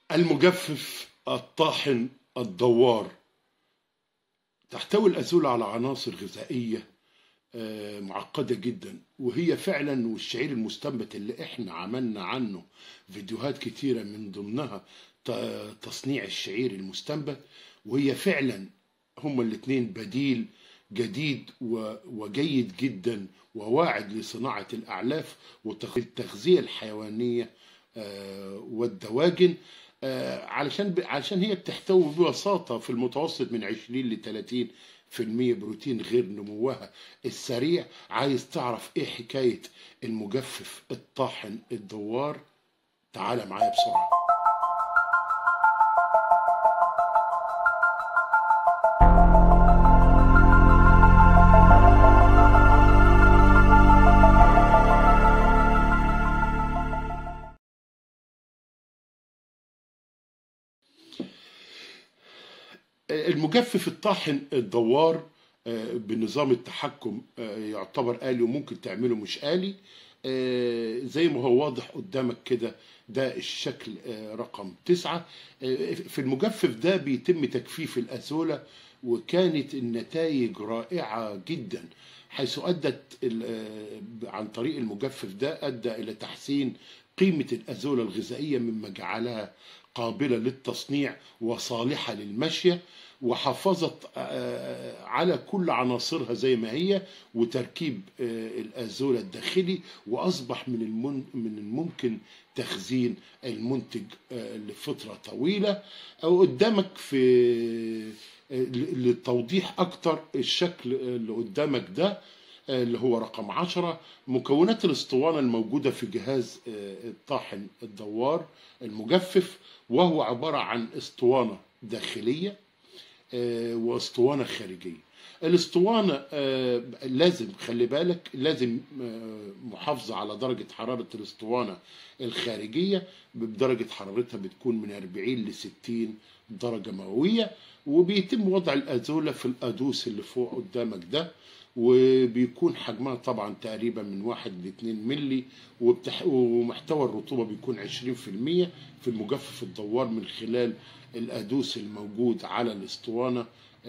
المجفف الطاحن الدوار تحتوي الأزولة على عناصر غذائية آه، معقدة جدا وهي فعلا والشعير المستنبت اللي احنا عملنا عنه فيديوهات كتيرة من ضمنها ت- تصنيع الشعير المستنبت وهي فعلا هما الاتنين بديل جديد و- وجيد جدا وواعد لصناعة الأعلاف والتغذية الحيوانية آه، والدواجن آه، علشان ب... علشان هي بتحتوي ببساطة في المتوسط من 20 ل 30 في المية بروتين غير نموها السريع عايز تعرف ايه حكاية المجفف الطاحن الدوار تعال معايا بسرعة المجفف الطاحن الدوار آه، بنظام التحكم آه، يعتبر آلي وممكن تعمله مش آلي آه، زي ما هو واضح قدامك كده ده الشكل آه، رقم تسعة آه، في المجفف ده بيتم تجفيف الأزولة وكانت النتائج رائعة جدا حيث أدت ال- آه، عن طريق المجفف ده أدى إلى تحسين قيمة الأزولة الغذائية مما جعلها قابلة للتصنيع وصالحة للمشية وحافظت آه، على كل عناصرها زي ما هي وتركيب آه، الأزولة الداخلي وأصبح من المن من الممكن تخزين المنتج آه، لفترة طويلة أو قدامك في آه، للتوضيح أكتر الشكل اللي قدامك ده آه، اللي هو رقم عشرة مكونات الاسطوانة الموجودة في جهاز آه، الطاحن الدوار المجفف وهو عبارة عن اسطوانة داخلية آه، واسطوانة خارجية الاسطوانة آه، لازم خلي بالك لازم آه، محافظة على درجة حرارة الاسطوانة الخارجية بدرجة حرارتها بتكون من 40 ل 60 درجة مئوية وبيتم وضع الأزولة في الأدوس اللي فوق قدامك ده وبيكون حجمها طبعا تقريبا من 1 ل 2 ملي وبتح... ومحتوى الرطوبة بيكون 20% في المجفف الدوار من خلال الأدوس الموجود على الاسطوانة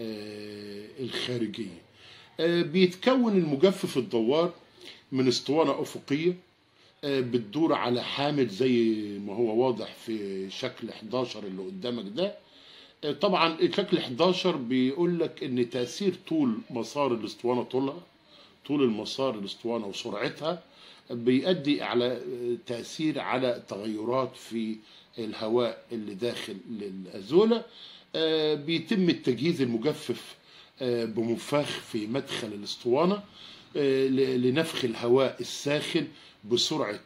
آه، الخارجية آه، بيتكون المجفف الدوار من اسطوانة أفقية آه، بتدور على حامل زي ما هو واضح في شكل 11 اللي قدامك ده آه، طبعا شكل 11 بيقول لك ان تأثير طول مسار الاسطوانة طولها طول المسار الاسطوانة وسرعتها بيؤدي على آه، تأثير على تغيرات في الهواء اللي داخل الأزولة آه، بيتم التجهيز المجفف آه، بمنفاخ في مدخل الاسطوانة آه، ل- لنفخ الهواء الساخن بسرعة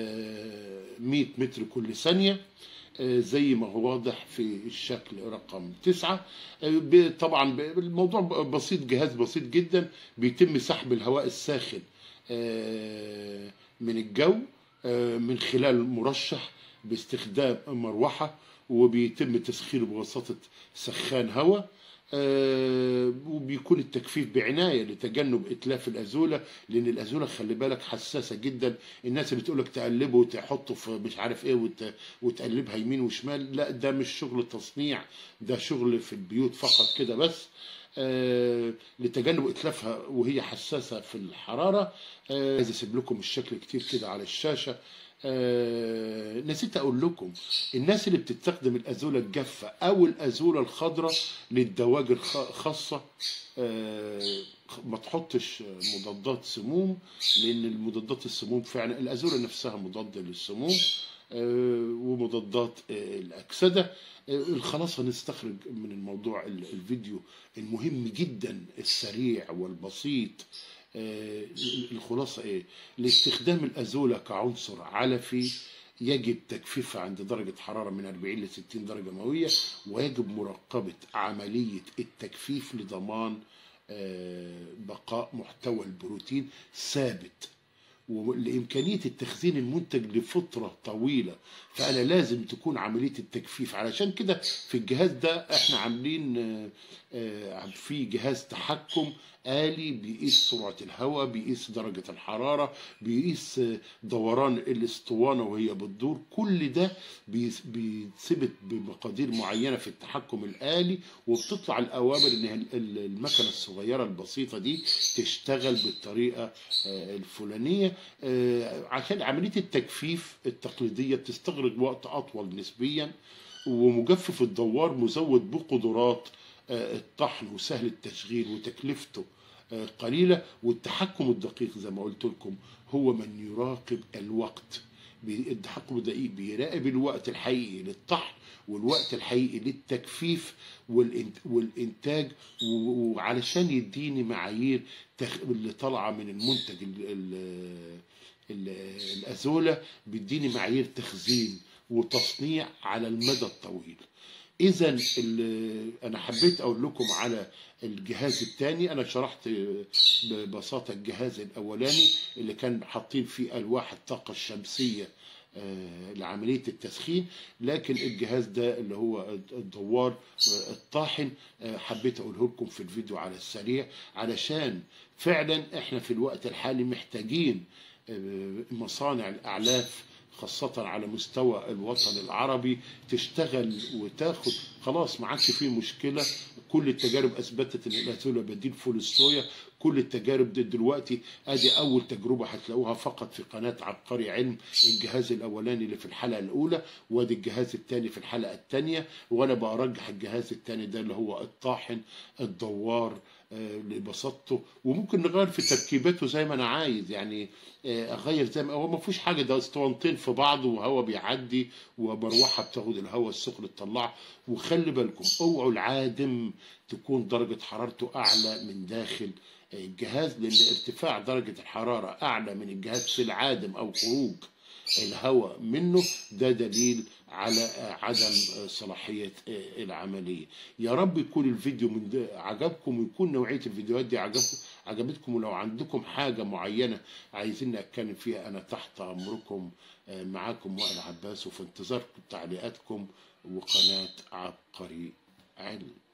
آه، 100 متر كل ثانية آه، زي ما هو واضح في الشكل رقم تسعة آه، ب- طبعا ب- الموضوع ب- بسيط جهاز بسيط جدا بيتم سحب الهواء الساخن آه، من الجو آه، من خلال مرشح باستخدام مروحة وبيتم تسخيره بواسطة سخان هواء آه، وبيكون التجفيف بعناية لتجنب إتلاف الأزولة لأن الأزولة خلي بالك حساسة جدا الناس اللي تقولك تقلبه وتحطه في مش عارف إيه وت... وتقلبها يمين وشمال لا ده مش شغل تصنيع ده شغل في البيوت فقط كده بس آه، لتجنب اتلافها وهي حساسه في الحراره آه، عايز اسيب لكم الشكل كتير كده على الشاشه آه، نسيت اقول لكم الناس اللي بتستخدم الازوله الجافه او الازوله الخضراء للدواجن خ- خاصه آه، ما تحطش مضادات سموم لان المضادات السموم فعلا الازوله نفسها مضاده للسموم آه، ومضادات آه، الاكسده آه، الخلاص هنستخرج من الموضوع ال- الفيديو المهم جدا السريع والبسيط آه، الخلاصة ايه لاستخدام الازولة كعنصر علفي يجب تجفيفها عند درجة حرارة من 40 ل 60 درجة مئوية ويجب مراقبة عملية التجفيف لضمان آه، بقاء محتوى البروتين ثابت ولإمكانية التخزين المنتج لفترة طويلة فأنا لازم تكون عملية التجفيف علشان كده في الجهاز ده احنا عاملين آه، آه، في جهاز تحكم آلي بيقيس سرعة الهواء بيقيس درجة الحرارة بيقيس آه، دوران الاسطوانة وهي بتدور كل ده بيس- بيتثبت بمقادير معينة في التحكم الآلي وبتطلع الأوامر إن ال- ال- المكنة الصغيرة البسيطة دي تشتغل بالطريقة آه، الفلانية آه، عشان عملية التجفيف التقليدية بتستغرق وقت أطول نسبيا ومجفف الدوار مزود بقدرات آه، الطحن وسهل التشغيل وتكلفته آه، قليلة والتحكم الدقيق زي ما قلت لكم هو من يراقب الوقت بي- التحكم الدقيق بيراقب الوقت الحقيقي للطحن والوقت الحقيقي للتجفيف والإنت- والإنتاج و- وعلشان يديني معايير تخ... اللي طالعة من المنتج ال... ال... ال... الأزولة بيديني معايير تخزين وتصنيع على المدى الطويل اذا ال- انا حبيت اقول لكم على الجهاز الثاني انا شرحت ببساطه الجهاز الاولاني اللي كان حاطين فيه الواح الطاقه الشمسيه آه، لعمليه التسخين لكن الجهاز ده اللي هو الدوار آه، الطاحن آه، حبيت اقوله لكم في الفيديو على السريع علشان فعلا احنا في الوقت الحالي محتاجين آه، مصانع الاعلاف خاصة على مستوى الوطن العربي تشتغل وتاخد خلاص ما عادش فيه مشكلة كل التجارب أثبتت إن الأثولة بديل فول الصويا كل التجارب دي دلوقتي ادي اول تجربه هتلاقوها فقط في قناه عبقري علم الجهاز الاولاني اللي في الحلقه الاولى وادي الجهاز الثاني في الحلقه الثانيه وانا برجح الجهاز الثاني ده اللي هو الطاحن الدوار آه، لبساطته وممكن نغير في تركيبته زي ما انا عايز يعني آه، اغير زي ما هو ما فيهوش حاجه ده اسطوانتين في بعض وهواء بيعدي ومروحه بتاخد الهواء السخن تطلعه وخلي بالكم اوعوا العادم تكون درجه حرارته اعلى من داخل الجهاز لان ارتفاع درجه الحراره اعلى من الجهاز في العادم او خروج الهواء منه ده دليل على عدم صلاحية العملية يا رب يكون الفيديو من ده عجبكم ويكون نوعية الفيديوهات دي عجبكم عجبتكم ولو عندكم حاجة معينة عايزين أتكلم فيها أنا تحت أمركم معاكم وائل عباس وفي انتظار تعليقاتكم وقناة عبقري علم